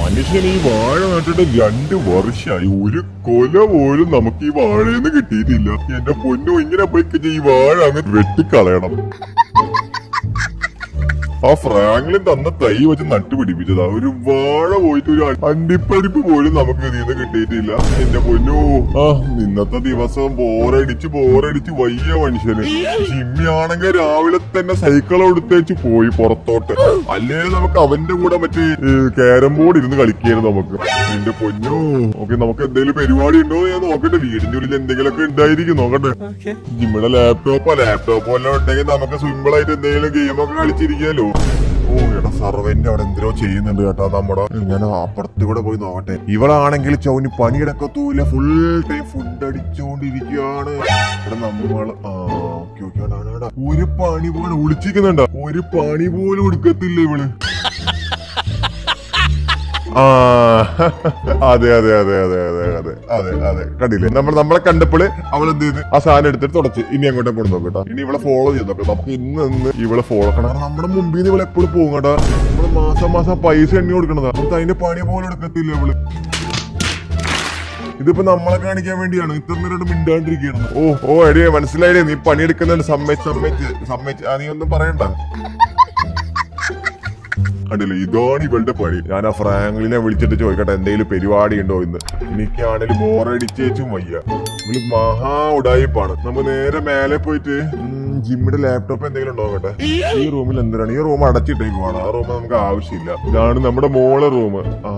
മനുഷ്യൻ ഈ വാഴ നട്ടിട്ട് രണ്ട് വർഷമായി ഒരു കൊല പോലും നമുക്ക് ഈ വാഴയെന്ന് കിട്ടിയിട്ടില്ല എന്റെ പൊന്നു ഇങ്ങനെ പോയി കഴിഞ്ഞാ ഈ വാഴ അങ്ങ് വെട്ടിക്കളയണം ആ ഫ്രാങ്ക്ലിൻ തന്ന തൈ വെച്ച് നട്ടുപിടിപ്പിച്ചതാ ഒരു വാഴ പോയിട്ട് ഒരു അണ്ടിപ്പരിപ്പ് പോലും നമുക്ക് ഇതിൽ നിന്ന് കിട്ടിയിട്ടില്ല എന്റെ പൊന്നു ആ ഇന്നത്തെ ദിവസം ബോറടിച്ച് ബോറടിച്ച് വയ്യ മനുഷ്യന് ജിമ്മിയാണെങ്കിൽ രാവിലെ തന്നെ സൈക്കിൾ എടുത്തേച്ച് പോയി പുറത്തോട്ട് അല്ലേ നമുക്ക് അവന്റെ കൂടെ മറ്റേ ക്യാരം ബോർഡ് ഇരുന്ന് കളിക്കായിരുന്നു നമുക്ക് എന്റെ പൊന്നു ഓക്കെ നമുക്ക് എന്തെങ്കിലും പരിപാടി ഉണ്ടോ എന്ന് ഞാൻ നോക്കട്ടെ വീടിന്റെ ഉള്ളിൽ എന്തെങ്കിലുമൊക്കെ ഉണ്ടായിരിക്കും നോക്കട്ടെ ജിമ്മിയുടെ ലാപ്ടോപ്പോ ലാപ്ടോപ്പോ എല്ലാം ഉണ്ടെങ്കിൽ നമുക്ക് സിമ്പിൾ ആയിട്ട് എന്തെങ്കിലും ഗെയിമൊക്കെ കളിച്ചിരിക്കാലോ ഓ എടാ സർവന്റ് അവിടെ എന്തിനോ ചെയ്യുന്നുണ്ട് കേട്ടോ നമ്മുടെ ഞാൻ അപ്പുറത്ത് കൂടെ പോയി നോക്കട്ടെ ഇവളാണെങ്കിൽ ചൗനി പണിയെടുക്കത്തൂല ഫുൾ ടൈം ഫുഡ് അടിച്ചോണ്ടിരിക്കുകയാണ് ഇവിടെ നമ്മൾ ആ ഓക്കെ ഓക്കെ ഒരു പണി പോലും ഒളിച്ചിരിക്കുന്നുണ്ടോ ഒരു പണി പോലും എടുക്കത്തില്ല ഇവള് ആ അതെ അതെ അതെ അതെ അതെ അതെ അതെ അതെ കണ്ടില്ലേ നമ്മൾ നമ്മളെ കണ്ടപ്പോൾ അവൾ എന്ത് ചെയ്ത് ആ സാധനം എടുത്തിട്ട് തുടച്ച് ഇനി അങ്ങോട്ടേ പോയി നോക്കട്ടോ ഇനി ഇവളെ ഫോളോ ചെയ്ത് നോക്കാം നമുക്ക് ഇന്ന് ഇന്ന് ഇവളെ ഫോളോ കാരണം നമ്മുടെ മുമ്പിൽ നിന്ന് ഇവളെ എപ്പോഴും പോകും കേട്ടോ നമ്മള് മാസം മാസം പൈസ എണ്ണി കൊടുക്കണതാ നമുക്ക് അതിന്റെ പണി പോലും എടുക്കത്തില്ല ഇവള് ഇതിപ്പോ നമ്മളെ കാണിക്കാൻ വേണ്ടിയാണ് ഇത്ര നേരം മിണ്ടാണ്ടിരിക്കുകയാണ് ഓ ഓ എടിയെ മനസ്സിലായില്ലേ നീ പണിയെടുക്കുന്നുണ്ട് സമ്മതിച്ച് സമ്മതിച്ച് സമ്മതിച്ച് ആ നീ ഒന്നും പറയണ്ട കണ്ടില്ലേ ഇതാണ് ഇവളുടെ പണി ഞാൻ ആ ഫ്രാങ്ക്ലിനെ വിളിച്ചിട്ട് ചോദിക്കട്ടെ എന്തെങ്കിലും പരിപാടി ഉണ്ടോ ഇന്ന് എനിക്കാണെങ്കിൽ ബോറടിച്ചേച്ചും വയ്യ ഇവള് മഹാ ഉടായിപ്പാണ് നമ്മ നേരെ മേലെ പോയിട്ട് ഉം, ജിമ്മിയുടെ ലാപ്ടോപ്പ് എന്തെങ്കിലും ഉണ്ടോ നോക്കട്ടെ ഈ റൂമിൽ എന്തിനാണ് ഈ റൂം അടച്ചിട്ടേക്കുവാണ് ആ റൂം നമുക്ക് ആവശ്യമില്ല ഇതാണ് നമ്മുടെ മോളെ റൂം ആ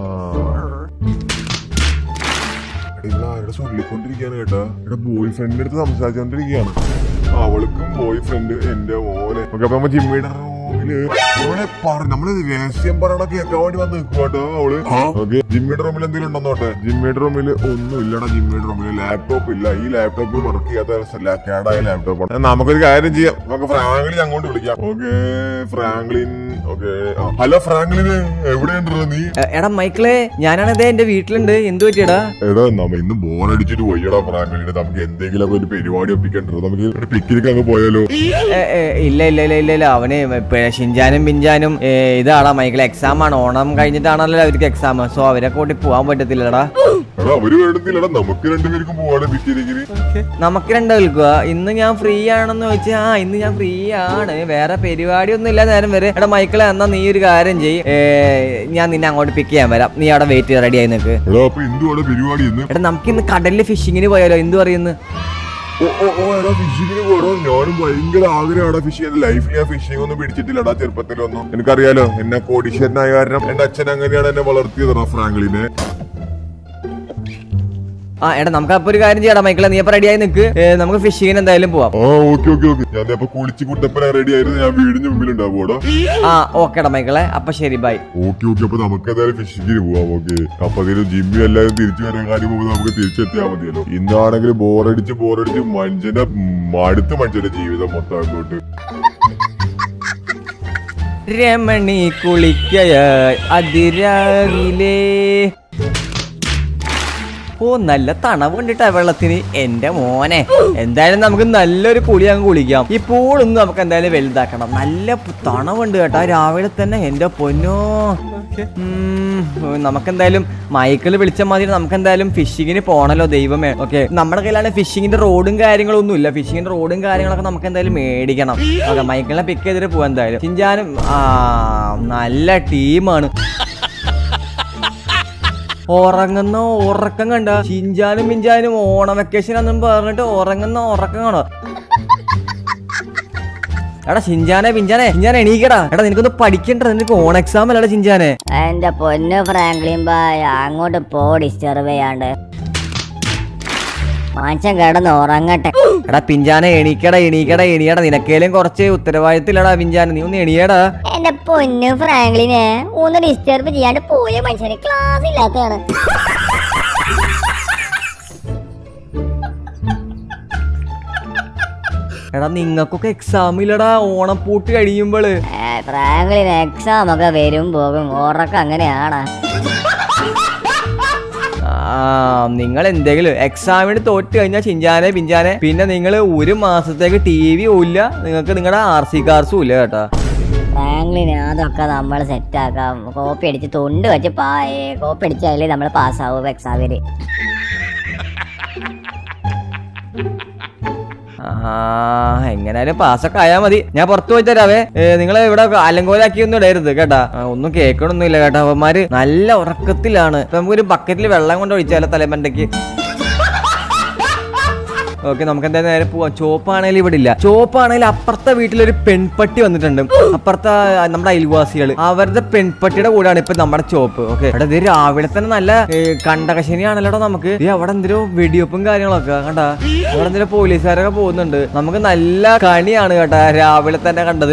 ഇവിടെ ആരുടെ ചൊല്ലിക്കൊണ്ടിരിക്കുകയാണ് കേട്ടാ ഇവിടെ ബോയ് ഫ്രണ്ടിന്റെ അടുത്ത് സംസാരിച്ചോണ്ടിരിക്കുകയാണ് അവൾക്കും ബോയ് ഫ്രണ്ട് എന്റെ മോനെ ഓക്കെ അപ്പൊ നമ്മ ജിമ്മിയുടെ റൂമില് നമ്മളെ പറ നമ്മള് രഹസ്യം പറയണ കേൾക്കാൻ വേണ്ടി വന്ന് നിൽക്കുക കേട്ടോ അവള് ഓക്കെ ജിമ്മിയുടെ റൂമിൽ എന്തെങ്കിലും ഉണ്ടെന്നോട്ടെ ജിമ്മിയുടെ റൂമിൽ ഒന്നും ഇല്ലടാ ജിമ്മിയുടെ റൂമിൽ ലാപ്ടോപ്പ് ഇല്ല ഈ ലാപ്ടോപ്പ് വർക്ക് ചെയ്യാത്ത കേടായ ലാപ്ടോപ്പാണ് നമുക്കൊരു കാര്യം ചെയ്യാം നമുക്ക് ഫ്രാങ്ക്ലിൻ അങ്ങോട്ട് വിളിക്കാം okay Franklin okay hello Franklin എവിടെയുണ്ടോ നീ എ- എടാ മൈക്കിളെ ഞാനാണിതേ എന്റെ വീട്ടിലുണ്ട് എന്ത് പറ്റിയടാ എടാ നമ്മ ഇന്ന് ബോറടിച്ചിട്ട് പോയടാ ഫ്രാങ്ക്ലിന് നമുക്ക് എന്തെങ്കിലും ഒരു പരിപാടി ഒപ്പിക്കണ്ടോ നമുക്ക് ഒരു പിക്നിക് അങ്ങ് പോയാലോ എ, എ, ഇല്ല ഇല്ല ഇല്ല ഇല്ല ഇല്ല അവന് ഇപ്പ ഷിൻജാനും പിഞ്ചാനും ഏ, ഇതാടാ മൈക്കിൾ എക്സാം ആണ് ഓണം കഴിഞ്ഞിട്ടാണല്ലോ അവർക്ക് എക്സാം സോ അവരെ കൂട്ടി പോവാൻ പറ്റത്തില്ലടാ എടാ അവര് വേണമെന്നില്ലടാ നമുക്ക് രണ്ടുപേർക്കും പോവാണ് പിക്നിക്കിന് നമുക്ക് രണ്ടുപേർക്കുക ഇന്ന് ഞാൻ ഫ്രീ ആണെന്ന് ചോദിച്ചാൽ ആ ഇന്ന് ഞാൻ ഫ്രീ ആണ് വേറെ പരിപാടി ഒന്നും ഇല്ല നേരം വരെ എടാ മൈക്കിളെ എന്നാ നീ ഒരു കാര്യം ചെയ്യ് ഏ, ഞാൻ നിന്നെ അങ്ങോട്ട് പിക്ക് ചെയ്യാൻ വരാം നീ അവിടെ വെയിറ്റ് ചെയ്ത് റെഡി ആയി നിൽക്ക് എടാ അപ്പൊ എന്തുവാണ് പരിപാടി ഇന്ന് എടാ നമുക്ക് ഇന്ന് കടലിൽ ഫിഷിങ്ങിന് പോയാലോ എന്ത് പറയുന്നു ഓ ഓ ഓ എടാ ഫിഷിങ്ങിന് പോടോ ഞാനും ഭയങ്കര ആഗ്രഹമാണ് ഫിഷിംഗ് ലൈഫിൽ ഞാൻ ഫിഷിംഗ് ഒന്നും പിടിച്ചിട്ടില്ലടാ ചെറുപ്പത്തിലൊന്നും എനിക്കറിയാലോ എന്നെ കോടീശ്വരനായ കാരണം എന്റെ അച്ഛൻ അങ്ങനെയാണ് എന്നെ വളർത്തിയതാ ഫ്രാങ്ക്ലിനെ ആ എടാ നമുക്ക് അപ്പൊ ഒരു കാര്യം ചെയ്യടാ മൈക്കിളെ നീ അപ്പൊ റെഡി ആയി നിൽക്ക് ഏ, നമുക്ക് ഫിഷിങ്ങിന് എന്തായാലും പോവാം ആ ഓക്കെ ഓക്കെ ഓക്കെ ഞാൻ അപ്പൊ കുളിച്ച് കുട്ടപ്പന റെഡി ആയിരുന്നു ഞാൻ വീടിന് മുമ്പിൽ ഉണ്ടാവൂടാ ആ ഓക്കേടാ മൈക്കിളെ അപ്പൊ ശരി ബൈ ഓക്കെ ഓക്കെ അപ്പൊ നമുക്ക് എന്തായാലും ഫിഷിങ്ങിന് പോവാം ഓക്കെ അപ്പൊ അതിന് ജിമ്മി എല്ലാവരും തിരിച്ചു വരാൻ കാര്യം പോകുമ്പോൾ നമുക്ക് തിരിച്ചെത്തിയാൽ മതിയല്ലോ ഇന്നാണെങ്കിൽ ബോറടിച്ച് ബോറടിച്ച് മനുഷ്യന്റെ മടുത്ത മനുഷ്യന്റെ ജീവിതം മൊത്തം അങ്ങോട്ട് രമണി കുളിക്കയായി അതിരാവിലേ ഓ നല്ല തണവ് കണ്ടിട്ടാ വെള്ളത്തിന് എന്റെ മോനെ എന്തായാലും നമുക്ക് നല്ലൊരു കുളി അങ്ങ് കുളിക്കാം ഈ പൂളൊന്നും നമുക്ക് എന്തായാലും വലുതാക്കണം നല്ല പു- തണവുണ്ട് കേട്ടോ രാവിലെ തന്നെ എന്റെ പൊന്നോ ഉം, നമുക്കെന്തായാലും മൈക്കിൾ വിളിച്ച മാതിരി നമുക്ക് എന്തായാലും ഫിഷിങ്ങിന് പോണല്ലോ ദൈവമേ ഓക്കെ നമ്മുടെ കയ്യിലാണ് ഫിഷിങ്ങിന്റെ റോഡും കാര്യങ്ങളും ഒന്നും ഇല്ല ഫിഷിങ്ങിന്റെ റോഡും കാര്യങ്ങളൊക്കെ നമുക്ക് എന്തായാലും മേടിക്കണം ഓക്കെ മൈക്കിളിനെ പിക്ക് ചെയ്തിട്ട് പോവാൻ എന്തായാലും ചിഞ്ചാനും ആ നല്ല ടീമാണ് ഉറങ്ങുന്ന ഉറക്കം കണ്ട ചിഞ്ചാനും മിഞ്ചാനും ഓണം വെക്കേഷൻ എന്നും പറഞ്ഞിട്ട് ഉറങ്ങുന്ന ഉറക്കം കാണോ എടാ ചിഞ്ചാനെ പിഞ്ചാനെ ചിഞ്ചാനെ എണീക്കടാ എടാ നിനക്കൊന്ന് പഠിക്കണ്ട നിനക്ക് ഓൺ എക്സാം അല്ലടാ ചിഞ്ചാനെ എന്റെ പൊന്നു ഫ്രാങ്ക്ലിൻ ബായ് അങ്ങോട്ട് പോ ഡിസ്റ്റർബ് ചെയ്യാണ്ട് മനുഷ്യൻ കിടന്ന് ഉറങ്ങട്ടെ എടാ പിഞ്ചാനെ എണീക്കടാ എണീക്കടാ എണീയടാ നിനക്കേലും കുറച്ച് ഉത്തരവാദിത്തമില്ലടാ പിഞ്ചാനെ നീ ഒന്ന് എണീയടാ എന്റെ പൊന്നു ഫ്രാങ്ക്ലിനെ ഒന്ന് ഡിസ്റ്റർബ് ചെയ്യാണ്ട് പോയ മനുഷ്യന് ക്ലാസ് ഇല്ലാത്തതാണ് എടാ നിങ്ങൾക്കൊക്കെ എക്സാം ഇല്ലടാ ഓണപ്പൂട്ട് കഴിയുമ്പോള് ഏ, ഫ്രാങ്ക്ലിൻ എക്സാം ഒക്കെ വരും പോകും ഉറക്കം അങ്ങനെയാണ് ആ നിങ്ങൾ എന്തെങ്കിലും എക്സാമിന് തോറ്റ് കഴിഞ്ഞാൽ ചിഞ്ചാനെ പിഞ്ചാനെ പിന്നെ നിങ്ങൾ ഒരു മാസത്തേക്ക് ടി വി ഇല്ല നിങ്ങൾക്ക് നിങ്ങളുടെ ആർ സി കാർസും ഇല്ല കേട്ടാ ഫ്രാങ്ക്ലിന് അതൊക്കെ നമ്മൾ സെറ്റാക്കാം കോപ്പി അടിച്ച് തൊണ്ട് വെച്ച് പായേ കോപ്പി അടിച്ചാലേ നമ്മൾ പാസ്സാവും എക്സാമിന് ആ എങ്ങനെയാലും പാസ്സൊക്കെ ആയാ മതി ഞാൻ പുറത്തു പോയി തരാവേ നിങ്ങൾ ഇവിടെ അലങ്കോലാക്കി ഒന്നും ഇടരുത് കേട്ടാ ആ, ഒന്നും കേൾക്കണമൊന്നുമില്ല കേട്ടാ അവന്മാര് നല്ല ഉറക്കത്തിലാണ് ഇപ്പൊ നമുക്കൊരു ബക്കറ്റിൽ വെള്ളം കൊണ്ട് ഒഴിച്ചാലോ തലമണ്ടയ്ക്ക് ഓക്കെ നമുക്ക് എന്തായാലും നേരെ പോവാം ചോപ്പാണെങ്കിൽ ഇവിടെ ഇല്ല ചോപ്പാണെങ്കിൽ അപ്പുറത്തെ വീട്ടിലൊരു പെൺപട്ടി വന്നിട്ടുണ്ട് അപ്പുറത്തെ ആ, നമ്മുടെ അയൽവാസികൾ അവരുടെ പെൺപട്ടിയുടെ കൂടെയാണ് ഇപ്പൊ നമ്മുടെ ചോപ്പ് ഓക്കെ ഇവിടെ ഇത് രാവിലെ തന്നെ നല്ല ഏ, കണ്ടകശനിയാണല്ലോടാ നമുക്ക് ഈ അവിടെ എന്തൊരു വെടിവെപ്പും കാര്യങ്ങളൊക്കെ കണ്ടാ അവിടെ എന്തൊരു പോലീസുകാരൊക്കെ പോകുന്നുണ്ട് നമുക്ക് നല്ല കണിയാണ് കേട്ടാ രാവിലെ തന്നെ കണ്ടത്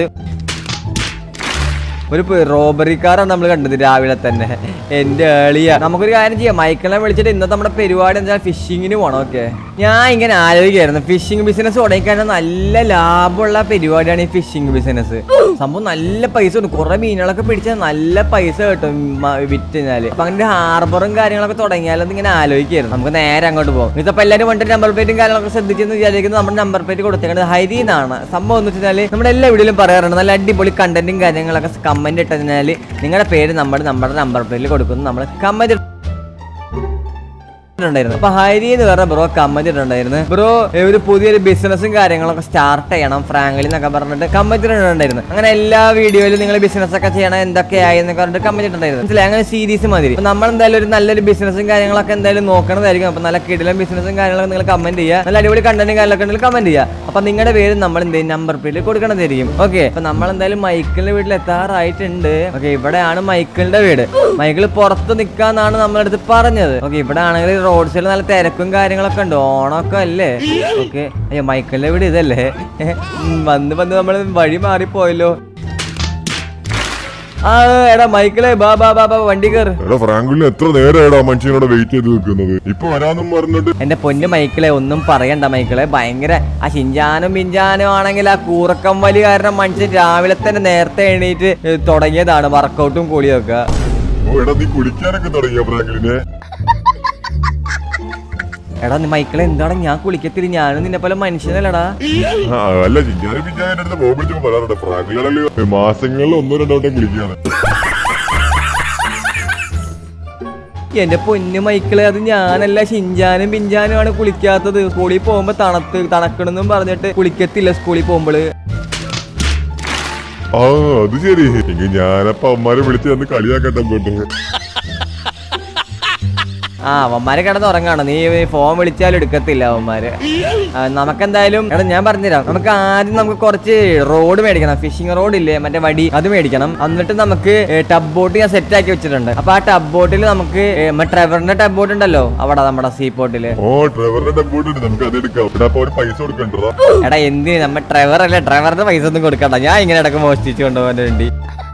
ഒരു റോബറിക്കാരാണ് നമ്മൾ കണ്ടത് രാവിലെ തന്നെ എന്റെ ഏളിയ നമുക്കൊരു കാര്യം ചെയ്യാം മൈക്കിളിനെ വിളിച്ചിട്ട് ഇന്നത്തെ നമ്മുടെ പരിപാടി എന്താ ഫിഷിങ്ങിന് പോകണം ഓക്കെ ഞാൻ ഇങ്ങനെ ആലോചിക്കായിരുന്നു ഫിഷിംഗ് ബിസിനസ് തുടങ്ങിക്കഴിഞ്ഞാൽ നല്ല ലാഭമുള്ള പരിപാടിയാണ് ഈ ഫിഷിംഗ് ബിസിനസ് സംഭവം നല്ല പൈസ കിട്ടും കുറെ മീനുകളൊക്കെ പിടിച്ചാൽ നല്ല പൈസ കിട്ടും മ- വിറ്റ് കഴിഞ്ഞാല് അപ്പൊ അങ്ങനെ ഹാർബറും കാര്യങ്ങളൊക്കെ തുടങ്ങിയാലും ഇങ്ങനെ ആലോചിക്കായിരുന്നു നമുക്ക് നേരെ അങ്ങോട്ട് പോകും ഇതിപ്പോ എല്ലാവരും വന്നിട്ട് നമ്പർ പ്ലേറ്റും കാര്യങ്ങളൊക്കെ ശ്രദ്ധിച്ചെന്ന് വിചാരിക്കുന്നത് നമ്മുടെ നമ്പർ പ്ലേറ്റ് കൊടുത്തേക്കുന്നത് ഹരി എന്നാണ് സംഭവം എന്ന് വെച്ചാൽ നമ്മുടെ എല്ലാ വീഡിയോയിലും പറയാറുണ്ട് നല്ല അടിപൊളി കണ്ടന്റും കാര്യങ്ങളൊക്കെ കമന്റ് ഇട്ട് കഴിഞ്ഞാൽ നിങ്ങളുടെ പേര് നമ്മുടെ നമ്മുടെ നമ്പർ പ്ലേറ്റിൽ കൊടുക്കുന്നു നമ്മൾ കമന്റ് ഉണ്ടായിരുന്നു അപ്പൊ ഹരി എന്ന് പറഞ്ഞ ബ്രോ കമന്റ് ഇട്ടുണ്ടായിരുന്നു ബ്രോ ഒരു പുതിയൊരു ബിസിനസ്സും കാര്യങ്ങളൊക്കെ സ്റ്റാർട്ട് ചെയ്യണം ഫ്രാങ്ക്ലി എന്നൊക്കെ പറഞ്ഞിട്ട് കമന്റ് ഇട്ടുണ്ടായിരുന്നു അങ്ങനെ എല്ലാ വീഡിയോയിലും നിങ്ങൾ ബിസിനസ് ഒക്കെ ചെയ്യണം എന്തൊക്കെയായി എന്നൊക്കെ പറഞ്ഞിട്ട് കമന്റ് ഇട്ടുണ്ടായിരുന്നു മനസ്സിലായി അങ്ങനെ സീരീസ് മതി അപ്പൊ നമ്മൾ എന്തായാലും ഒരു നല്ലൊരു ബിസിനസ്സും കാര്യങ്ങളൊക്കെ എന്തായാലും നോക്കണതായിരിക്കും അപ്പൊ നല്ല കിടിലം ബിസിനസ്സും കാര്യങ്ങളൊക്കെ നിങ്ങൾ കമന്റ് ചെയ്യുക നല്ല അടിപൊളി കണ്ടന്റും കാര്യങ്ങളൊക്കെ ഉണ്ടെങ്കിൽ കമന്റ് ചെയ്യുക അപ്പൊ നിങ്ങളുടെ പേര് നമ്മൾ എന്തെങ്കിലും നമ്പർ പ്ലേറ്റിൽ കൊടുക്കണതായിരിക്കും ഓക്കെ അപ്പൊ നമ്മൾ എന്തായാലും മൈക്കിളിന്റെ വീട്ടിൽ എത്താറായിട്ടുണ്ട് ഓക്കെ ഇവിടെയാണ് മൈക്കിളിന്റെ വീട് മൈക്കിൾ പുറത്ത് നിൽക്കാന്നാണ് നമ്മളടുത്ത് പറഞ്ഞത് ഓക്കെ ഇവിടെ ആണെങ്കിൽ റോഡ് സൈഡിൽ നല്ല തിരക്കും കാര്യങ്ങളൊക്കെ ഉണ്ട് ഓണമൊക്കെ അല്ലേ ഓക്കെ അയ്യോ മൈക്കിളിന്റെ വീട് ഇതല്ലേ ഉം, വന്ന് വന്ന് നമ്മൾ വഴി മാറിപ്പോയല്ലോ ആ എടാ മൈക്കിളെ ബാ ബാ ബാ ബാ വണ്ടി കയറ് എടാ ഫ്രാങ്ക്ലിന് എത്ര നേരമായിടാ മനുഷ്യനോട് വെയിറ്റ് ചെയ്ത് നിൽക്കുന്നത് ഇപ്പൊ വരാന്നും പറഞ്ഞിട്ട് എന്റെ പൊന്നു മൈക്കിളെ ഒന്നും പറയണ്ട മൈക്കിളെ ഭയങ്കര ആ ഷിഞ്ചാനും പിഞ്ചാനും ആണെങ്കിൽ ആ കൂറക്കം വലി കാരണം മനുഷ്യൻ രാവിലെ തന്നെ നേരത്തെ എണീറ്റ് ഏ, തുടങ്ങിയതാണ് വർക്കൗട്ടും കൂടിയൊക്കെ ഓ എടാ നീ കുളിക്കാനൊക്കെ തുടങ്ങിയ ഫ്രാങ്ക്ലിനെ എടാ നീ മൈക്കിളെ എന്താണ് ഞാൻ കുളിക്കത്തില്ല ഞാനും നിന്നെ പോലെ മനുഷ്യനല്ലടാ ആ, അല്ല ചിഞ്ചാനും പിഞ്ചാനും അടുത്ത് മോൻ വിളിച്ചപ്പോ പറയാറുണ്ട് ഫ്രാങ്ക്ലിനാണെങ്കിൽ മാസങ്ങളിൽ ഒന്നോ രണ്ടോ വട്ടം കുളിക്കാണ് എന്റെ പൊന്നു മൈക്കിളെ അത് ഞാനല്ല ഷിഞ്ചാനും പിഞ്ചാനും ആണ് കുളിക്കാത്തത് സ്കൂളിൽ പോകുമ്പോ തണുത്ത് തണക്കണെന്നും പറഞ്ഞിട്ട് കുളിക്കത്തില്ല സ്കൂളിൽ പോകുമ്പോള് ആ അത് ശരി എങ്കിൽ ഞാനപ്പ അമ്മമാരെ വിളിച്ച് തന്ന് കളിയാക്കട്ടെ അങ്ങോട്ട് ആ അവന്മാരെ കിടന്ന് ഉറങ്ങാണ് നീ ഫോൺ വിളിച്ചാലും എടുക്കത്തില്ല അവന്മാര് ആ, നമുക്കെന്തായാലും എടാ ഞാൻ പറഞ്ഞുതരാം നമുക്ക് ആദ്യം നമുക്ക് കുറച്ച് റോഡ് മേടിക്കണം ഫിഷിംഗ് റോഡ് ഇല്ലേ മറ്റേ വടി അത് മേടിക്കണം എന്നിട്ട് നമുക്ക് ടബ് ബോട്ട് ഞാൻ സെറ്റ് ആക്കി വെച്ചിട്ടുണ്ട് അപ്പൊ ആ ടബ് ബോട്ടിൽ നമുക്ക് ഏ, മറ്റേ ട്രെവറിന്റെ ടബ് ബോട്ട് ഉണ്ടല്ലോ അവിടെ നമ്മുടെ സീ പോർട്ടില് ഓ ഡ്രൈവറിന്റെ ഡബ്ബോട്ട് ഉണ്ട് നമുക്ക് അത് എടുക്കാം ഇവിടെ അപ്പൊ ഒരു പൈസ കൊടുക്കണ്ടോ എടാ എന്തിന് നമ്മ ഡ്രൈവർ അല്ലേ ഡ്രൈവറിന്റെ പൈസ ഒന്നും കൊടുക്കണ്ട ഞാൻ ഇങ്ങനെ ഇടക്ക് മോഷ്ടിച്ചു കൊണ്ടുപോകാൻ വേണ്ടി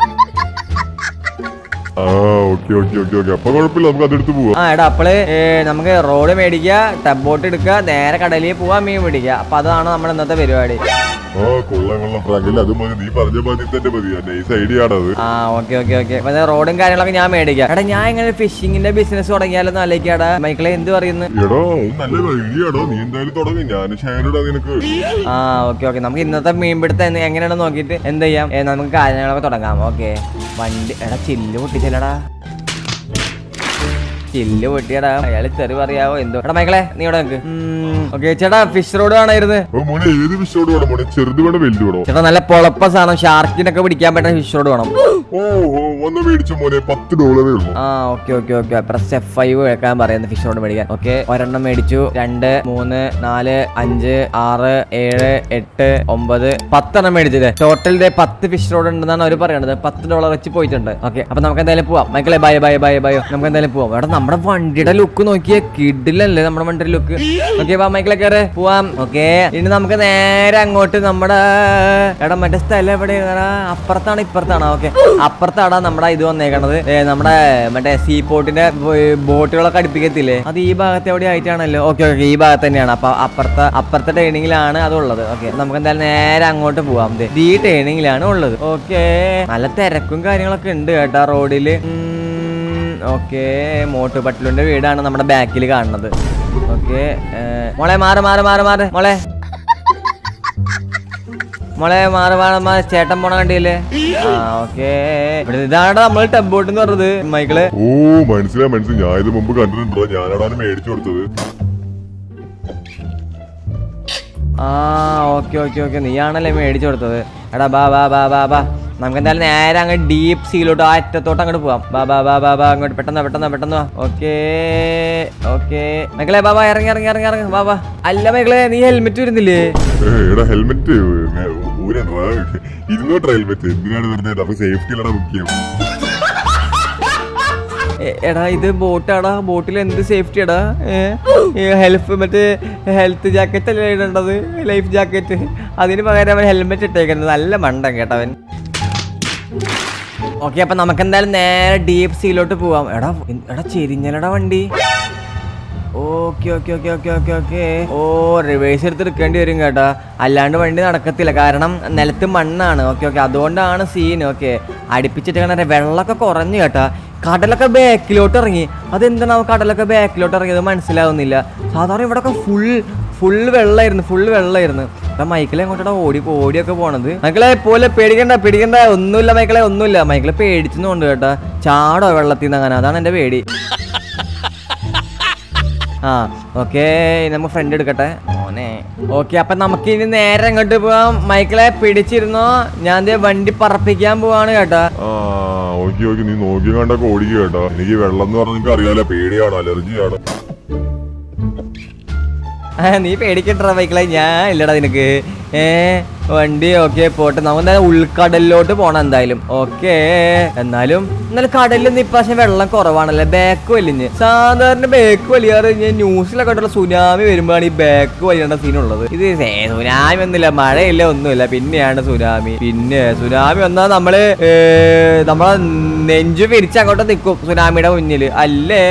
ആ ഓക്കെ ഓക്കെ ഓക്കെ ഓക്കെ അപ്പൊ കുഴപ്പമില്ല നമുക്ക് അതെടുത്ത് പോവാം ആ എടാ അപ്പള് ഏ, നമുക്ക് റോഡ് മേടിക്കുക ടബ് ബോട്ട് എടുക്കുക നേരെ കടലിൽ പോവാ മീൻ പിടിക്കുക അപ്പൊ അതാണ് നമ്മുടെ ഇന്നത്തെ പരിപാടി ആ കൊള്ളാം കൊള്ളാം ഫ്രാങ്കിൽ അത് മതി നീ പറഞ്ഞ മതി തന്നെ മതി നൈസ് ഐഡിയ ആണത് ആ ഓക്കെ ഓക്കെ ഓക്കെ അപ്പൊ ദേ റോഡും കാര്യങ്ങളൊക്കെ ഞാൻ മേടിക്കാം എടാ ഞാൻ ഇങ്ങനെ ഫിഷിങ്ങിന്റെ ബിസിനസ് തുടങ്ങിയാലോ ആലോചിക്കാടാ മൈക്കിളെ എന്ത് പറയുന്നു എടോ അത് നല്ല ഐഡിയാടോ നീ എന്തായാലും തുടങ്ങി ഞാൻ ഷെയർ ഇടാ നിനക്ക് ആ ഓക്കെ ഓക്കെ നമുക്ക് ഇന്നത്തെ മീൻപിടുത്തം എന്ന് എങ്ങനെയാണെന്ന് നോക്കിയിട്ട് എന്ത് ചെയ്യാം ഏ, നമുക്ക് കാര്യങ്ങളൊക്കെ തുടങ്ങാം ഓക്കെ വണ്ടി എടാ ചില്ല് പൊട്ടിച്ചല്ലടാ ചില്ല് പൊട്ടിയടാ അയാൾ തെറി പറയാവോ എന്തോ എടാ മൈക്കിളെ നീ ഇവിടെ നിൽക്ക് ഓക്കെ ചേട്ടാ ഫിഷ് റോഡ് വേണമായിരുന്നു ഓ മോനെ ഏത് വിഷയോട് വേണം മോനെ ചെറുത് വേണം വലുത് വേണോ ചേട്ടാ നല്ല പൊളപ്പ സാധനം ഷാർക്കിനൊക്കെ പിടിക്കാൻ പറ്റുന്ന ഫിഷ് റോഡ് വേണം ഓ ഓ ഒന്ന് മേടിച്ച മോനെ പത്ത് ഡോളറേ ഉള്ളൂ ആ okay okay okay press F five കേൾക്കാൻ പറയുന്നത് ഫിഷ് റോഡ് മേടിക്കാൻ ഓക്കെ ഒരെണ്ണം മേടിച്ചു രണ്ട് മൂന്ന് നാല് അഞ്ച് ആറ് ഏഴ് എട്ട് ഒമ്പത് പത്തെണ്ണം മേടിച്ചില്ലേ ടോട്ടൽ ഡേ പത്ത് ഫിഷ് റോഡ് ഉണ്ടെന്നാണ് അവർ പറയുന്നത് പത്ത് ഡോളർ വെച്ച് പോയിട്ടുണ്ട് ഓക്കെ അപ്പൊ നമുക്ക് എന്തായാലും പോവാം മൈക്കിളെ ബൈ ബൈ ബൈ ബൈ നമുക്ക് എന്തായാലും പോവാം എടാ നമ്മുടെ വണ്ടിയുടെ ലുക്ക് നോക്കിയേ കിഡിലല്ലേ നമ്മുടെ വണ്ടിയുടെ ലുക്ക് ഓക്കെ വാ മൈക്കിളെ കയറ് പോവാം ഓക്കെ ഇനി നമുക്ക് നേരെ അങ്ങോട്ട് നമ്മുടെ എടാ മറ്റേ സ്ഥലം എവിടെയാണ് അപ്പുറത്താണ് ഇപ്പുറത്താണ് ഓക്കെ അപ്പുറത്താണ് നമ്മുടെ ഇത് വന്നേക്കണത് ഏ, നമ്മുടെ മറ്റേ സീ പോർട്ടിന്റെ ബോട്ടുകളൊക്കെ അടുപ്പിക്കത്തില്ലേ അത് ഈ ഭാഗത്ത് എവിടെ ആയിട്ടാണല്ലോ ഓക്കെ ഓക്കെ ഈ ഭാഗത്ത് തന്നെയാണ് അപ്പൊ അപ്പുറത്തെ അപ്പുറത്തെ ട്രെയിനിങ്ങിലാണ് അതുള്ളത് ഓക്കെ നമുക്ക് എന്തായാലും നേരെ അങ്ങോട്ട് പോവാം ദേ, ഈ ട്രെയിനിങ്ങിലാണ് ഉള്ളത് ഓക്കെ നല്ല തിരക്കും കാര്യങ്ങളൊക്കെ ഉണ്ട് കേട്ടോ റോഡില് ഓക്കെ മോട്ടുപട്ടിലുന്റെ വീടാണ് നമ്മുടെ ബാക്കിൽ കാണുന്നത് ഓക്കെ മോളെ മാറ് മാറ് മാറ് മാറ് മോളെ മോളെ മാറി മാറി മാറി ചേട്ടൻ പോണ കണ്ടില്ലേ ആ ഓക്കെ ഇതാണ് നമ്മൾ ടെമ്പോട്ട് എന്ന് പറഞ്ഞത് മൈക്കിള് ഓ മനസ്സിലായി മനസ്സിലായി ഞാൻ ഇത് മുമ്പ് കണ്ടിട്ടുണ്ടോ ഞാനവിടെ മേടിച്ചു കൊടുത്തത് ആ ഓക്കെ ഓക്കെ ഓക്കെ നീയാണല്ലേ മേടിച്ചു കൊടുത്തത് എടാ ബാ ബാ ബാ ബാ ബാ നമുക്ക് എന്തായാലും നേരെ അങ്ങ് ഡീപ്പ് സീലോട്ട് ആ അറ്റത്തോട്ട് അങ്ങോട്ട് പോവാം ബാ ബാ ബാ ബാ ബാ അങ്ങോട്ട് പെട്ടെന്ന് പെട്ടെന്ന് പെട്ടെന്ന് വാ ഓക്കേ ഓക്കേ മക്കളെ ബാ ബാ ഇറങ്ങി ഇറങ്ങി ഇറങ്ങി ഇറങ്ങി ബാ ബാ അല്ല മക്കളെ നീ ഹെൽമെറ്റ് വരുന്നില്ലേ ഏ, എടാ ഹെൽമെറ്റ് ഊരണ്ടാ ഇരുന്നോട്ടെ ഹെൽമെറ്റ് എന്തിനാണ് വെറുതെ നമുക്ക് സേഫ്റ്റി അല്ലടാ മുഖ്യം എ- എടാ ഇത് ബോട്ടാടാ ബോട്ടിൽ എന്ത് സേഫ്റ്റി എടാ ഹെൽപ്പ് മറ്റേ ഹെൽത്ത് ജാക്കറ്റ് അല്ലേ ഇടേണ്ടത് ലൈഫ് ജാക്കറ്റ് അതിന് പകരം അവൻ ഹെൽമെറ്റ് ഇട്ടേക്കുന്നത് നല്ല മണ്ടൻ കേട്ടവൻ ഓക്കെ അപ്പൊ നമുക്ക് എന്തായാലും നേരെ ഡീപ്പ് സീലോട്ട് പോവാം എടാ എൻ- എടാ ചെരിഞ്ഞലടാ വണ്ടി okay okay okay okay okay okay ഓ റിവേഴ്സ് എടുത്ത് എടുക്കേണ്ടി വരും കേട്ടോ അല്ലാണ്ട് വണ്ടി നടക്കത്തില്ല കാരണം നിലത്ത് മണ്ണാണ് ഓക്കെ ഓക്കെ അതുകൊണ്ടാണ് സീൻ ഓക്കെ അടുപ്പിച്ചിട്ട് കാണാൻ വെള്ളമൊക്കെ കുറഞ്ഞു കേട്ടാ കടലൊക്കെ ബാക്കിലോട്ട് ഇറങ്ങി അതെന്താണ് കടലൊക്കെ ബാക്കിലോട്ട് ഇറങ്ങിയത് മനസ്സിലാവുന്നില്ല സാധാരണ ഇവിടെയൊക്കെ ഫുൾ ഫുൾ വെള്ളമായിരുന്നു ഫുൾ വെള്ളമായിരുന്നു അപ്പൊ മൈക്കിളെ എങ്ങോട്ടാ ഓടി ഓടിയൊക്കെ പോണത് മൈക്കിളെ പോലെ പേടിക്കണ്ട പേടിക്കണ്ട ഒന്നുമില്ല മൈക്കിളെ ഒന്നുമില്ല മൈക്കിളെ പേടിച്ചെന്നുണ്ട് കേട്ടാ ചാടോ വെള്ളത്തിൽ നിന്ന് അങ്ങനെ അതാണ് എൻ്റെ പേടി ആ ഓക്കെ നമുക്ക് ഫ്രണ്ട് എടുക്കട്ടെ മോനെ ഓക്കെ അപ്പൊ നമുക്ക് ഇനി നേരെ അങ്ങോട്ട് പോവാം മൈക്കിളെ പിടിച്ചിരുന്നോ ഞാൻ ദേ വണ്ടി പറപ്പിക്കാൻ പോവാണ് കേട്ടാ ആ ഓക്കെ ഓക്കെ നീ നോക്കി കണ്ടൊക്കെ ഓടിക്കുക കേട്ടോ എനിക്ക് വെള്ളം എന്ന് പറഞ്ഞാൽ നിനക്ക് അറിയാലോ പേടിയാണ് അലർജിയാണ് ആ, നീ പേടിക്കണ്ട മൈക്കിളെ ഞാൻ ഇല്ലടാ നിനക്ക് ഏ വണ്ടി ഓക്കെ പോട്ടെ നമുക്ക് എന്തായാലും ഉൾക്കടലിലോട്ട് പോണം എന്തായാലും ഓക്കെ എന്നാലും എന്നാലും കടലിൽ നിന്ന് ഇപ്രാവശ്യം വെള്ളം കുറവാണല്ലേ ബാക്ക് വലിഞ്ഞ് സാധാരണ ബാക്ക് വലിയാറ് ഞാൻ ന്യൂസിലൊക്കെ ഉള്ള സുനാമി വരുമ്പോഴാണ് ഈ ബാക്ക് വലിയേണ്ട സീനുള്ളത് ഇത് സേ- സുനാമി ഒന്നുമില്ല മഴയില്ല ഒന്നുമില്ല പിന്നെയാണ് സുനാമി പിന്നെ സുനാമി വന്നാൽ നമ്മള് ഏ, നമ്മളെ നെഞ്ചു പിരിച്ച് അങ്ങോട്ട് നിൽക്കും സുനാമിയുടെ മുന്നിൽ അല്ലേ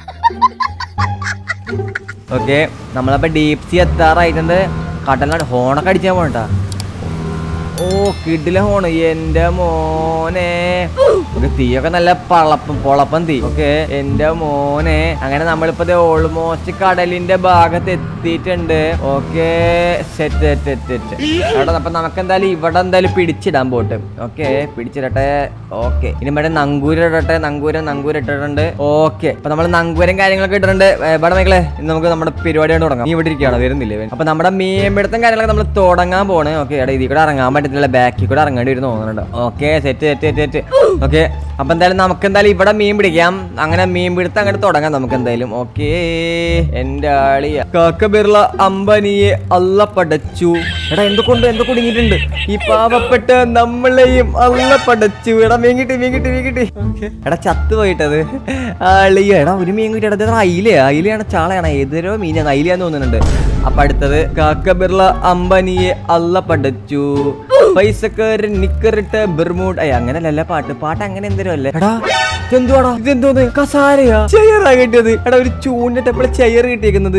ഓക്കെ നമ്മളപ്പോ ഡീപ് സി എത്താറായിട്ടുണ്ട് കടലാണ് ഹോണൊക്കെ അടിച്ചാൽ പോകണ്ട ഓ കിഡിലെ ഹോണ് എന്റെ മോനെ ഓക്കെ തീയൊക്കെ നല്ല പളപ്പം പൊളപ്പം തീ ഓക്കെ എന്റെ മോനെ അങ്ങനെ നമ്മളിപ്പോ ഓൾമോസ്റ്റ് കടലിന്റെ ഭാഗത്ത് എത്തിയിട്ടുണ്ട് ഓക്കെ സെറ്റ് സെറ്റ് സെറ്റ് അവിടെ അപ്പൊ നമുക്ക് എന്തായാലും ഇവിടെ എന്തായാലും പിടിച്ചിടാൻ പോട്ട് ഓക്കെ പിടിച്ചിടട്ടെ ഓക്കെ ഇനി ഇവിടെ നങ്കൂരം ഇടട്ടെ നങ്കൂരം നങ്കൂരം ഇട്ടിട്ടുണ്ട് ഓക്കെ അപ്പൊ നമ്മൾ നങ്കൂരം കാര്യങ്ങളൊക്കെ ഇട്ടിട്ടുണ്ട് ഏ, ഇവിടെ മക്കളെ ഇന്ന് നമുക്ക് നമ്മുടെ പരിപാടി കൊണ്ട് തുടങ്ങാം നീ ഇവിടെ ഇരിക്കുകയാണ് വരുന്നില്ലേ ഇവൻ? അപ്പൊ നമ്മുടെ മീൻപിടുത്തം കാര്യങ്ങളൊക്കെ നമ്മൾ തുടങ്ങാൻ പോണ് ഓക്കെ എടാ ഇതിൽ കൂടെ ഇറങ്ങാൻ പറ്റത്തില്ല ബാക്കിൽ കൂടെ ഇറങ്ങേണ്ടി വരും തോന്നുന്നുണ്ട് okay set set set set okay അപ്പൊ എന്തായാലും നമുക്ക് എന്തായാലും ഇവിടെ മീൻ പിടിക്കാം അങ്ങനെ മീൻ പിടുത്തം അങ്ങോട്ട് തുടങ്ങാം നമുക്ക് എന്തായാലും ഓക്കെ എന്റെ ആളിയ കാക്ക ബിർള അമ്പനിയെ അല്ല പടച്ചു എടാ എന്തൊകൊണ്ട് എന്തൊക്കെ കുടുങ്ങിയിട്ടുണ്ട് ഈ പാവപ്പെട്ട നമ്മളെയും അല്ല പടച്ചു എടാ മീൻ കിട്ടി മീൻ കിട്ടി മീൻ കിട്ടി എടാ ചത്ത് പോയിട്ടത് ആളിയ എടാ ഒരു മീൻ കിട്ടി എടാ അയിലേ അയിലയാണ് ചാളയാണ് ഏതൊരോ മീനാണ് അയിലയാന്ന് തോന്നുന്നുണ്ട് അപ്പൊ അടുത്തത് കാക്ക ബിർള അമ്പനിയെ അല്ല പടച്ചു പൈസക്കാരൻ നിക്കറിട്ട് ബെർമൂഡ് അയ്യ അങ്ങനല്ല പാട്ട് പാട്ട് അങ്ങനെ എന്തേലും അല്ലേ എടാ ഇതെന്തുവാടാ ഇതെന്തോന്ന് കസാരയാ ചെയറാ കിട്ടിയത് എടാ ഒരു ചൂണ്ടിട്ടപ്പോൾ ചെയർ കിട്ടിയേക്കുന്നത്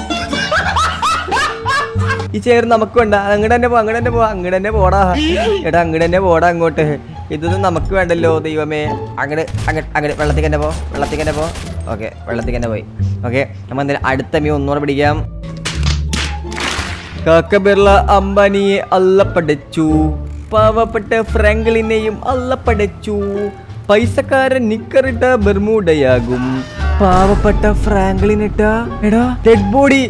ഈ ചെയർ നമുക്ക് വേണ്ട അങ്ങോട്ട് തന്നെ പോ അങ്ങോട്ട് തന്നെ പോ അങ്ങോട്ട് തന്നെ പോടാ എടാ അങ്ങോട്ട് തന്നെ പോടാ അങ്ങോട്ട് ഇതൊന്നും നമുക്ക് വേണ്ടല്ലോ ദൈവമേ അങ്ങോട്ട് അങ്ങോട്ട് അങ്ങോട്ട് വെള്ളത്തിൽ തന്നെ പോ വെള്ളത്തിൽ തന്നെ പോ ഓക്കെ വെള്ളത്തിൽ തന്നെ പോയി ഓക്കെ നമ്മൾ എന്തായാലും അടുത്ത മീ ഒന്നുകൂടെ പിടിക്കാം കാക്ക ബിർള അംബാനിയെ അല്ല പഠിച്ചു പാവപ്പെട്ട ഫ്രാങ്ക്ലിനെയും അല്ല പഠിച്ചു പൈസക്കാരൻ നിക്കറിട്ട ബെർമൂഡയാകും പാവപ്പെട്ട ഫ്രാങ്ക്ലിനിട്ട എടാ ഡെഡ് ബോഡി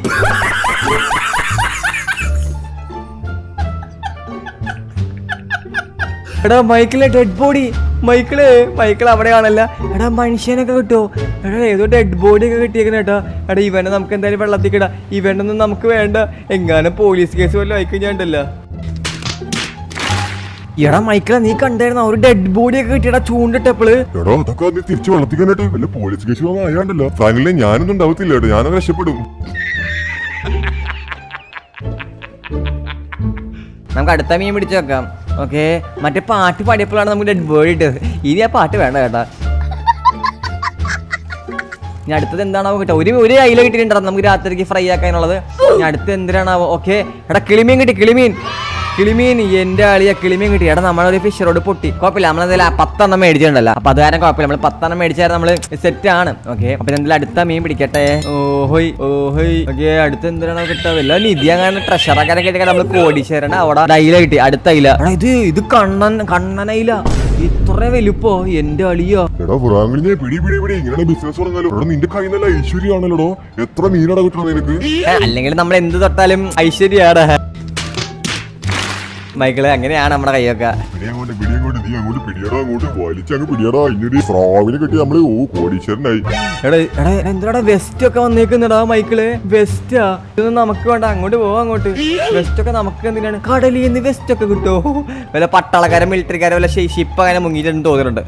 എടാ മൈക്കിളെ ഡെഡ് ബോഡി മൈക്കിള് മൈക്കിൾ അവിടെയാണല്ല എടാ മനുഷ്യനൊക്കെ കിട്ടുമോ എടാ ഏതോ ഡെഡ് ബോഡി ഒക്കെ കിട്ടിയേക്കണ കേട്ടോ എടാ ഇവനെ നമുക്ക് എന്തായാലും വെള്ളത്തിൽ കിടാ ഇവനൊന്നും നമുക്ക് വേണ്ട എങ്ങാനും പോലീസ് കേസ് വല്ലതും അയക്കുന്നുണ്ടല്ലോ എടാ മൈക്കിളെ നീ കണ്ടായിരുന്ന ഒരു ഡെഡ് ബോഡി ഒക്കെ കിട്ടിയടാ ചൂണ്ടിട്ടപ്പോള് എടോ അതൊക്കെ നീ തിരിച്ചു വളർത്തിക്കാനായിട്ട് വല്ല പോലീസ് കേസ് ഒന്നും ആയാണ്ടല്ലോ ഫ്രാങ്കിലെ ഞാനൊന്നും ഉണ്ടാവത്തില്ല കേട്ടോ ഞാനൊക്കെ രക്ഷപ്പെടും നമുക്ക് അടുത്ത മീൻ പിടിച്ചു വെക്കാം ഓക്കെ മറ്റേ പാട്ട് പാടിയപ്പോഴാണ് നമുക്ക് ഡെഡ് ബോഡി ഇട്ടത് ഇനി ആ പാട്ട് വേണ്ട കേട്ടാ ഇനി അടുത്തത് എന്താണാവോ കിട്ടുക ഒരു ഒരു അയില കിട്ടിയിട്ടുണ്ടോ നമുക്ക് രാത്രിക്ക് ഫ്രൈ ആക്കാനുള്ളത് ഇനി അടുത്ത് എന്തിനാണാവോ ഓക്കെ എടാ കിളിമീൻ കിട്ടി കിളിമീൻ കിളിമീൻ എന്റെ ആളിയ കിളിമീൻ കിട്ടി എടാ നമ്മളൊരു ഫിഷ് റോഡ് പൊട്ടി കുഴപ്പമില്ല നമ്മളെന്തായാലും പത്തെണ്ണം മേടിച്ചിട്ടുണ്ടല്ലോ അപ്പൊ അത് കാരണം കുഴപ്പമില്ല നമ്മൾ പത്തെണ്ണം മേടിച്ചാൽ നമ്മള് സെറ്റ് ആണ് ഓക്കെ അപ്പൊ എന്തായാലും അടുത്ത മീൻ പിടിക്കട്ടെ ഓഹോയ് ഓഹോയ് ഓക്കെ അടുത്ത് എന്തിനാണ് കിട്ടുക വല്ല നിധി അങ്ങനെ ട്രഷറൊക്കെ കിട്ടിയാൽ നമ്മൾ കോടീശ്വരന അവിടെ ഡൈല കിട്ടി അടുത്ത അയില എടാ ഇത് ഇത് കണ്ണൻ കണ്ണനയില ഇത്ര വലുപ്പോ എന്റെ അളിയോ എടാ ഫ്രാങ്ക്ലിനെ പിടി പിടി പിടി ഇങ്ങനെ ബിസിനസ് തുടങ്ങാലോ എടാ നിന്റെ കയ്യിൽ നല്ല ഐശ്വര്യമാണല്ലോ എത്ര മീനടാ കിട്ടണം നിനക്ക് അല്ലെങ്കിൽ നമ്മൾ എന്ത് തൊട്ടാലും ഐശ്വര്യാണ് മൈക്കിള് അങ്ങനെയാണ് നമ്മുടെ കൈയൊക്കെ പിടി അങ്ങോട്ട് പിടി അങ്ങോട്ട് നീ അങ്ങോട്ട് പിടിയടാ അങ്ങോട്ട് വലിച്ചങ്ങ് പിടിയടാ ഇന്നൊരു സ്രാവിനെ കിട്ടി നമ്മള് ഓ കോടീശ്വരനായി എടാ എടാ എന്തിനാടാ വെസ്റ്റ് ഒക്കെ വന്നേക്കുന്നടാ മൈക്കിള് വെസ്റ്റാ ഇതൊന്നും നമുക്ക് വേണ്ട അങ്ങോട്ട് പോവാ അങ്ങോട്ട് വെസ്റ്റ് ഒക്കെ നമുക്ക് എന്തിനാണ് കടലിൽ നിന്ന് വെസ്റ്റ് ഒക്കെ കിട്ടോ വല്ല പട്ടാളക്കാരൻ മിലിറ്ററിക്കാരൻ വല്ല ഷിപ്പ് അങ്ങനെ മുങ്ങിയിട്ടുണ്ടെന്ന് തോന്നുന്നുണ്ട്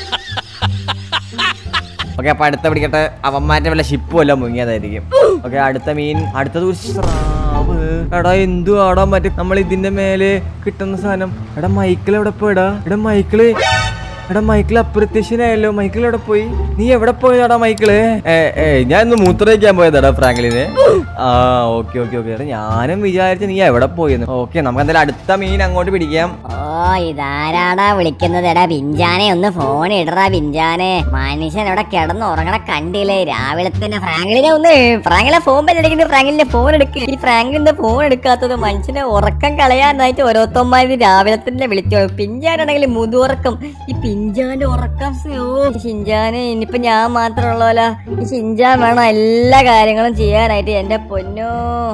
ഓക്കെ അപ്പൊ അടുത്ത പിടിക്കട്ടെ അവന്മാരുടെ വല്ല ഷിപ്പും എല്ലാം മുങ്ങിയതായിരിക്കും ഓക്കെ അടുത്ത മീൻ അടുത്തത് ഒരു സ്രാവ് എടാ എന്തു ആടാ മറ്റേ നമ്മൾ ഇതിന്റെ മേലെ കിട്ടുന്ന സാധനം എടാ മൈക്കിൾ എവിടെ പോയടാ എടാ മൈക്കിള് എടാ മൈക്കിൾ അപ്രത്യക്ഷനായല്ലോ മൈക്കിൾ എവിടെ പോയി നീ എവിടെ പോയതാടാ മൈക്കിള് ഏ ഏ ഞാൻ ഇന്ന് മൂത്രയ്ക്കാൻ പോയതാടാ ഫ്രാങ്ക്ലിന് ആ ഓക്കെ ഓക്കെ ഓക്കെ എടാ ഞാനും വിചാരിച്ചു നീ എവിടെ പോയെന്ന് ഓക്കെ നമുക്ക് എന്തായാലും അടുത്ത മീൻ അങ്ങോട്ട് പിടിക്കാം ഓ ഇതാരാടാ വിളിക്കുന്നത് എടാ പിഞ്ചാനെ ഒന്ന് ഫോൺ ഇടറാ പിഞ്ചാനെ മനുഷ്യൻ ഇവിടെ കിടന്ന് ഉറങ്ങണ കണ്ടില്ലേ രാവിലെ തന്നെ ഫ്രാങ്ക്ലിനെ ഒന്ന് ഫ്രാങ്കിലെ ഫോൺ ബെല്ലടിക്കുന്നത് ഫ്രാങ്കിലിന്റെ ഫോൺ എടുക്കുക ഈ ഫ്രാങ്കിലിന്റെ ഫോൺ എടുക്കാത്തത് മനുഷ്യനെ ഉറക്കം കളയാനായിട്ട് ഓരോരുത്തന്മാര് രാവിലെ തന്നെ വിളിച്ചോ പിഞ്ചാനാണെങ്കിൽ മുതുറക്കം ഈ പിഞ്ചാന്റെ ഉറക്കം സ് ഓ ഷിഞ്ചാന് ഇനിയിപ്പൊ ഞാൻ മാത്രമുള്ളവല്ല ഈ ഷിഞ്ചാൻ വേണം എല്ലാ കാര്യങ്ങളും ചെയ്യാനായിട്ട് എന്റെ പൊന്നോ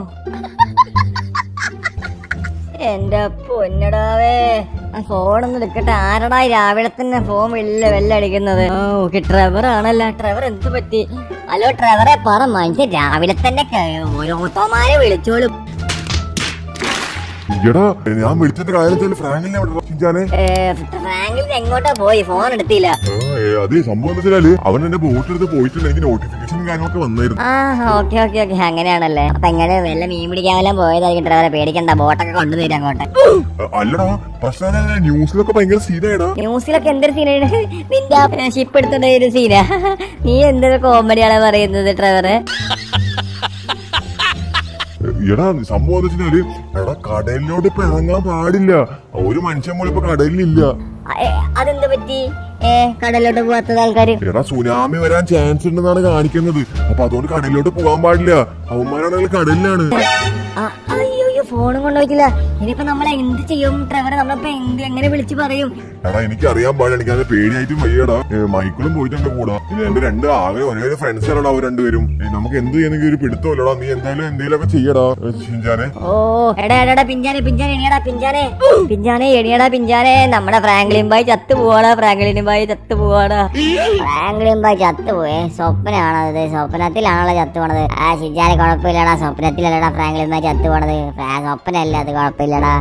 എന്റെ പൊന്നടാവേ ആ ഫോണൊന്ന് എടുക്കട്ടെ ആരടാ ഈ രാവിലെ തന്നെ ഫോൺ വെല്ല വെല്ലടിക്കുന്നത് ഓ ഓക്കെ ട്രെവർ ആണല്ലോ ട്രെവർ എന്ത് പറ്റി ഹലോ ട്രെവറെ പറ മനുഷ്യൻ രാവിലെ തന്നെ ക- ഓരോരുത്തന്മാരെ വിളിച്ചോളും എടാ ഞാൻ വിളിച്ചിട്ട് കാര്യം വെച്ചാൽ ഫ്രാങ്കിലിനെ എവിടെ ഷിഞ്ചാനെ ഏ, ഫ്രാങ്കിലിൻ എങ്ങോട്ടാ പോയി ഫോൺ എടുത്തില്ല ആ, ഏ, അതെ സംഭവം എന്താ വെച്ചാല് അവൻ എന്റെ ബോട്ട് എടുത്ത് പോയിട്ടുണ്ട് എനിക്ക് നോട്ടിഫിക്കേഷൻ കാര്യങ്ങളൊക്കെ വന്നായിരുന്നു ആ ഓക്കെ ഓക്കെ ഓക്കെ അങ്ങനെയാണല്ലേ അപ്പൊ എങ്ങനെ വല്ല മീൻ പിടിക്കാൻ വല്ലതും പോയതായിരിക്കും ട്രെവറെ പേടിക്കണ്ട ബോട്ടൊക്കെ കൊണ്ടുതരും അങ്ങോട്ട് ആ, അല്ലടാ പ്രശ്നം എന്താ, ന്യൂസിലൊക്കെ ഭയങ്കര സീനായിടാ ന്യൂസിലൊക്കെ എന്തൊരു സീനാണ് നിന്റെ ഷിപ്പ് എടുത്തോണ്ട ഒരു സീനാ നീ എന്തൊരു കോമഡിയാണ് പറയുന്നത് ട്രെവറെ എടാ സംഭവം എന്താ വെച്ചാല് എടാ കടലിലോട്ട് ഇപ്പൊ ഇറങ്ങാൻ പാടില്ല ഒരു മനുഷ്യൻ പോലും ഇപ്പൊ കടലിലില്ല ഏ, അതെന്ത് പറ്റി ഏ കടലിലോട്ട് പോവാത്തത് ആൾക്കാര് എടാ സുനാമി വരാൻ ചാൻസ് ഉണ്ടെന്നാണ് കാണിക്കുന്നത് അപ്പൊ അതുകൊണ്ട് കടലിലോട്ട് പോകാൻ പാടില്ല അവന്മാരാണെങ്കിൽ കടലിലാണ് ആ, അയ്യോ അയ്യോ ഫോണും കൊണ്ടുപോയിട്ടില്ല ഇനിയിപ്പോ നമ്മൾ എന്ത് ചെയ്യും ട്രെവറെ നമ്മളിപ്പോ എന്ത് എങ്ങനെ വിളിച്ചു പറയും എടാ എനിക്ക് അറിയാൻ പാടില്ല എനിക്ക് അത് പേടിയായിട്ടും വയ്യടാ ഏ, മൈക്കിളും പോയിട്ടുണ്ട് കൂടാ ഇത് എന്റെ രണ്ട് ആകെ ഒരേ ഒരു ഫ്രണ്ട്സ് ആണോ അവർ രണ്ടുപേരും ഏ, നമുക്ക് എന്ത് ചെയ്യുന്നെങ്കിൽ ഒരു പിടുത്തമല്ലടാ നീ എന്തായാലും എന്തെങ്കിലും ഒക്കെ ചെയ്യടാ ഏ, ഷിൻചാനെ ഓ എടാ എടാ പിഞ്ചാനെ പിഞ്ചാനെ എണിയടാ പിഞ്ചാനെ പിഞ്ചാനെ എണിയടാ പിഞ്ചാനെ നമ്മുടെ ഫ്രാങ്ക്ലിൻ ബായ് ചത്തു പോവാടാ ഫ്രാങ്ക്ലിൻ ബായ് ചത്തു പോവാടാ ഫ്രാങ്ക്ലിൻ ബായ് ചത്തു പോയേ സ്വപ്നാണത് സ്വപ്നത്തിലാണല്ലോ ചത്തു പോണത് ആ ശിജാനെ കുഴപ്പമില്ലടാ സ്വപ്നത്തിലല്ലടാ ഫ്രാങ്ക്ലിൻ ബായ് ചത്തു പോണത് ഫ്രാ- സ്വപ്നല്ല അത് കുഴപ്പമില്ലടാ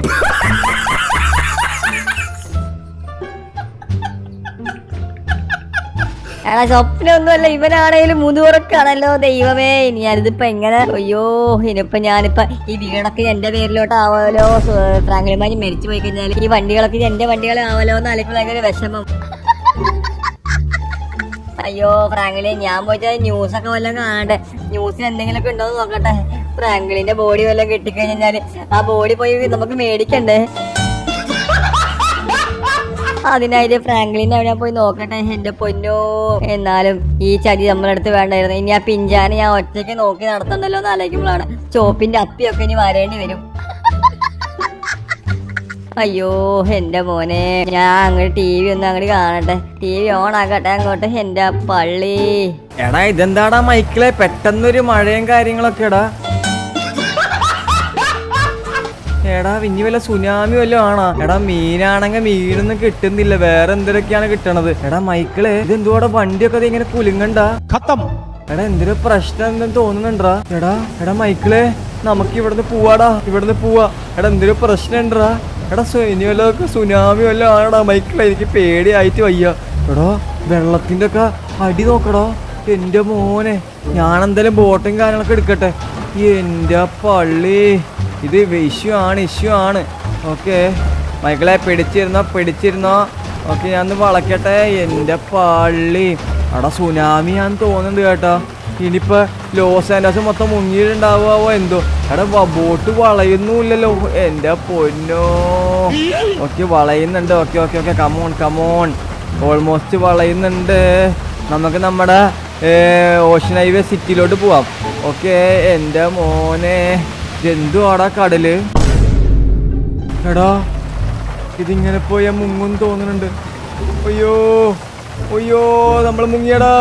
എടാ സ്വപ്നമൊന്നുമല്ല ഇവനാണേലും മുതുറക്കാണല്ലോ ദൈവമേ ഇനി ഞാനിതിപ്പോ എങ്ങനെ അയ്യോ ഇനിയിപ്പൊ ഞാനിപ്പോ ഈ വീടൊക്കെ എന്റെ പേരിലോട്ട് ആവാലോ ഫ്രാങ്ക്ലിമാരി മരിച്ചു പോയി കഴിഞ്ഞാൽ ഈ വണ്ടികളൊക്കെ എന്റെ വണ്ടികളാവാലോ എന്ന് അല്ലെങ്കിൽ ഭയങ്കര വിഷമം അയ്യോ ഫ്രാങ്ക്ലിൻ ഞാൻ പോയിട്ട് ന്യൂസ് ഒക്കെ വല്ലതും കാണട്ടെ ന്യൂസിൽ എന്തെങ്കിലുമൊക്കെ ഉണ്ടോ എന്ന് നോക്കട്ടെ ഫ്രാങ്ക്ലിന്റെ ബോഡി വല്ലതും കിട്ടിക്കഴിഞ്ഞാല് ആ ബോഡി പോയി നമുക്ക് മേടിക്കണ്ടേ അതിനായിട്ട് ഫ്രാങ്ക്ലിൻ അവിടെ പോയി നോക്കട്ടെ എന്റെ പൊന്നോ എന്നാലും ഈ ചതി നമ്മളടുത്ത് വേണ്ടായിരുന്നു ഇനി ആ പിഞ്ചാനെ ഞാൻ ഒറ്റയ്ക്ക് നോക്കി നടത്തണ്ടല്ലോ എന്ന് ആലോചിക്കുമ്പോഴാണ് ചോപ്പിന്റെ അപ്പിയൊക്കെ ഇനി വരേണ്ടി വരും അയ്യോ എന്റെ മോനെ ഞാൻ അങ്ങോട്ട് ടി വി ഒന്ന് അങ്ങോട്ട് കാണട്ടെ ടി വി ഓൺ ആക്കട്ടെ അങ്ങോട്ട് എന്റെ പള്ളി എടാ ഇതെന്താടാ മൈക്കിളെ പെട്ടെന്നൊരു മഴയും കാര്യങ്ങളൊക്കെ എടാ എടാ ഇനി വല്ല സുനാമി വല്ലതും ആണോ എടാ മീനാണെങ്കിൽ മീനൊന്നും കിട്ടുന്നില്ല വേറെ എന്തൊക്കെയാണ് കിട്ടണത് എടാ മൈക്കിളെ ഇതെന്തുവാടാ വണ്ടിയൊക്കെ ദേ ഇങ്ങനെ കുലുങ്ങണ്ട എടാ എന്തൊരു പ്രശ്നം എന്തെന്ന് തോന്നുന്നുണ്ടാ എടാ എടാ മൈക്കിളെ നമുക്ക് ഇവിടുന്ന് പോവാടാ ഇവിടുന്ന് പോവാ എടാ എന്തൊരു പ്രശ്നം ഉണ്ടാ എടാ സു- ഇനി വല്ലതൊക്കെ സുനാമി വല്ലതും ആണടാ മൈക്കിളെ എനിക്ക് പേടിയായിട്ട് വയ്യ എടാ വെള്ളത്തിന്റെ ഒക്കെ അടി നോക്കടാ എന്റെ മോനെ ഞാൻ എന്തായാലും ബോട്ടും കാര്യങ്ങളൊക്കെ എടുക്കട്ടെ എന്റെ പള്ളി ഇത് ഇഷ്യൂ ആണ് ഇഷ്യൂ ആണ് ഓക്കെ മൈക്കിളെ പിടിച്ചിരുന്നോ പിടിച്ചിരുന്നോ ഓക്കെ ഞാൻ ഒന്ന് വളയ്ക്കട്ടെ എന്റെ പള്ളി അവിടെ സുനാമി ഞാൻ തോന്നുന്നുണ്ട് കേട്ടോ ഇനിയിപ്പോ ലോസ് ആൻഡോസ് മൊത്തം മുങ്ങിയിട്ടുണ്ടാവോ എന്തോ എടാ ബോട്ട് വളയുന്നുമില്ലല്ലോ എന്റെ പൊന്നോ ഓക്കെ വളയുന്നുണ്ട് okay okay okay come on come on almost വളയുന്നുണ്ട് നമുക്ക് നമ്മുടെ ഓഷൻ ഹൈവേ സിറ്റിയിലോട്ട് പോവാം ഓക്കെ എൻ്റെ മോനെ ഇതെന്തുവാടാ കടല് എടാ ഇതിങ്ങനെ പോയാൽ മുങ്ങും തോന്നുന്നുണ്ട് അയ്യോ അയ്യോ നമ്മൾ മുങ്ങിയടാ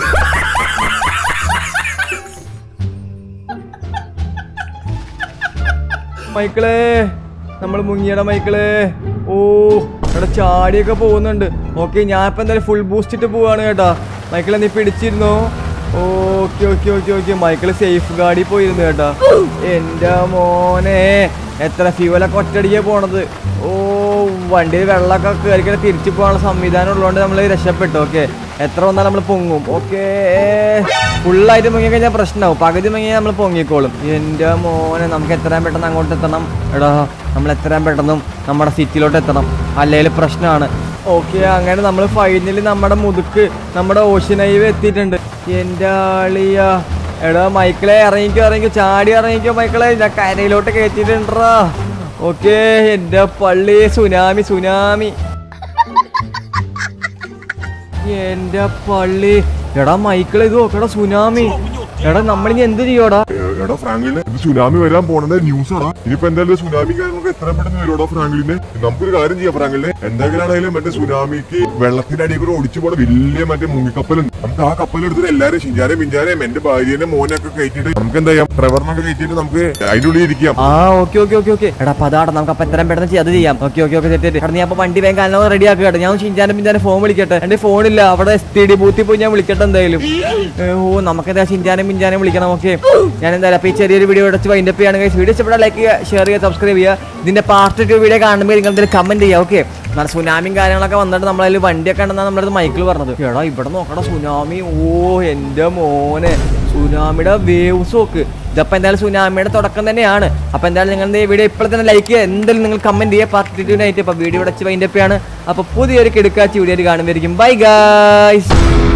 മൈക്കിളേ നമ്മൾ മുങ്ങിയടാ മൈക്കിളേ ഓ ഇവിടെ ചാടിയൊക്കെ പോകുന്നുണ്ട് ഓക്കെ ഞാൻ ഇപ്പൊ എന്തായാലും ഫുൾ ബൂസ്റ്റ് ഇട്ട് പോവാണ് കേട്ടാ മൈക്കിളെ നീ പിടിച്ചിരുന്നോ okay okay okay okay Michael safe ഗാർഡിൽ പോയിരുന്നു കേട്ടാ എന്റെ മോനെ എത്ര ഫ്യൂവലൊക്കെ ഒറ്റടിക്കാ പോണത് ഓ വണ്ടിയിൽ വെള്ളമൊക്കെ കയറിക്കണ തിരിച്ചു പോകാനുള്ള സംവിധാനം ഉള്ളതുകൊണ്ട് നമ്മൾ രക്ഷപ്പെട്ടു ഓക്കെ എത്ര വന്നാൽ നമ്മൾ പൊങ്ങും ഓക്കെ ഫുള്ളായിട്ട് മുങ്ങി കഴിഞ്ഞാൽ പ്രശ്നമാവും പകുതി മുങ്ങിയാൽ നമ്മൾ പൊങ്ങിക്കോളും എൻ്റെ മോനെ നമുക്ക് എത്രയും പെട്ടെന്ന് അങ്ങോട്ട് എത്തണം എടാ നമ്മൾ എത്രയും പെട്ടെന്നും നമ്മുടെ സിറ്റിയിലോട്ട് എത്തണം അല്ലെങ്കിൽ പ്രശ്നമാണ് ഓക്കെ അങ്ങനെ നമ്മൾ ഫൈനലി നമ്മുടെ മുതുക്ക് നമ്മുടെ ഓഷ്യൻ ഹൈവേ എത്തിയിട്ടുണ്ട് എൻ്റെ ആളിയ എടാ മൈക്കിളെ ഇറങ്ങിക്കോ ഇറങ്ങിക്കോ ചാടി ഇറങ്ങിക്കോ മൈക്കിളെ ഞാൻ കരയിലോട്ട് കയറ്റിയിട്ടുണ്ടാ ഓക്കെ എൻ്റെ പള്ളി സുനാമി സുനാമി എന്റെ പള്ളി എടാ മൈക്കിൾ ഇത് നോക്കടാ സുനാമി എടാ നമ്മളിനി എന്ത് ചെയ്യോടാ ഏ, എടാ ഫ്രാങ്ക്ലിന് ഇത് സുനാമി വരാൻ പോണത് ന്യൂസ് ആണ് ഇനിയിപ്പോ എന്തായാലും സുനാമി കാര്യങ്ങളൊക്കെ എത്രയും പെട്ടെന്ന് വരുവാടോ ഫ്രാങ്ക്ലിന് നമുക്കൊരു കാര്യം ചെയ്യാം ഫ്രാങ്ക്ലിന് എന്തെങ്കിലാണെങ്കിലും മറ്റേ സുനാമിക്ക് വെള്ളത്തിന്റെ അടിയിൽ കൂടെ ഒടിച്ചു പോണ വലിയ മറ്റേ മുങ്ങിക്കപ്പലുണ്ട് നമുക്ക് ആ കപ്പലെടുത്തിട്ട് എല്ലാരും ഷിഞ്ചാനെ മിഞ്ചാനെയും എന്റെ ഭാര്യനെ മോനെയൊക്കെ കയറ്റിട്ട് നമുക്ക് എന്താ ചെയ്യാം ട്രെവറിനൊക്കെ കയറ്റിട്ട് നമുക്ക് അതിന്റെ ഉള്ളിൽ ഇരിക്കാം ആ ഓക്കെ ഓക്കെ ഓക്കെ ഓക്കെ എടാ അപ്പൊ അതാടാ നമുക്ക് അപ്പൊ എത്രയും പെട്ടെന്ന് ചെയ്യാം അത് ചെയ്യാം ഓക്കെ ഓക്കെ ഓക്കെ തെറ്റി എടാ നീ അപ്പൊ വണ്ടി വേഗം കാലം റെഡി ആക്കുക കേട്ടോ ഞാൻ ചിഞ്ചാനും പിഞ്ചാനും ഫോൺ വിളിക്കട്ടെ എന്റെ ഫോണില്ല അവിടെ എസ് ടി ഡി ബൂത്തിൽ പോയി ഞാൻ വിളിക്കട്ടെ എന്തായാലും ഏ, ഓ നമുക്ക് എന്താ ചിഞ്ചാനും പിഞ്ചാനും വിളിക്കണം ഓക്കെ ഞാൻ എന്തായാലും അപ്പൊ ഈ ചെറിയൊരു വീഡിയോ അടച്ച് വൈൻഡപ്പ് ചെയ്യാണ് guys. വീഡിയോ ഇഷ്ടപ്പെട്ടാൽ ലൈക്ക് ചെയ്യുക ഷെയർ ചെയ്യുക സബ്സ്ക്രൈബ് ചെയ്യുക ഇതിന്റെ പാർട്ട് ടു വീഡിയോ കാണുമ്പോൾ നിങ്ങൾ എന്തെങ്കിലും കമന്റ് ചെയ്യുക ഓക്കെ നല്ല സുനാമിയും കാര്യങ്ങളൊക്കെ വന്നിട്ട് നമ്മളതിൽ വണ്ടിയൊക്കെ ഉണ്ടെന്നാണ് നമ്മുടെ മൈക്കിൾ പറഞ്ഞത് എടാ ഇവിടെ നോക്കടാ സുനാമി ഓ എന്റെ മോനെ സുനാമിയുടെ വേവ്സ് നോക്ക് ഇതപ്പോ എന്തായാലും സുനാമിയുടെ തുടക്കം തന്നെയാണ് അപ്പൊ എന്തായാലും നിങ്ങൾ ഈ വീഡിയോ ഇപ്പോൾ തന്നെ ലൈക്ക് ചെയ്യുക എന്തായാലും നിങ്ങൾ കമന്റ് ചെയ്യുക പാർട്ട് ടു നൈറ്റ് അപ്പൊ വീഡിയോ അടച്ച് വൈൻഡപ്പ് ആണ് അപ്പൊ പുതിയൊരു കിടക്കാച്ചി വീഡിയോ കാണുമായിരിക്കും ബൈ ഗായ്സ്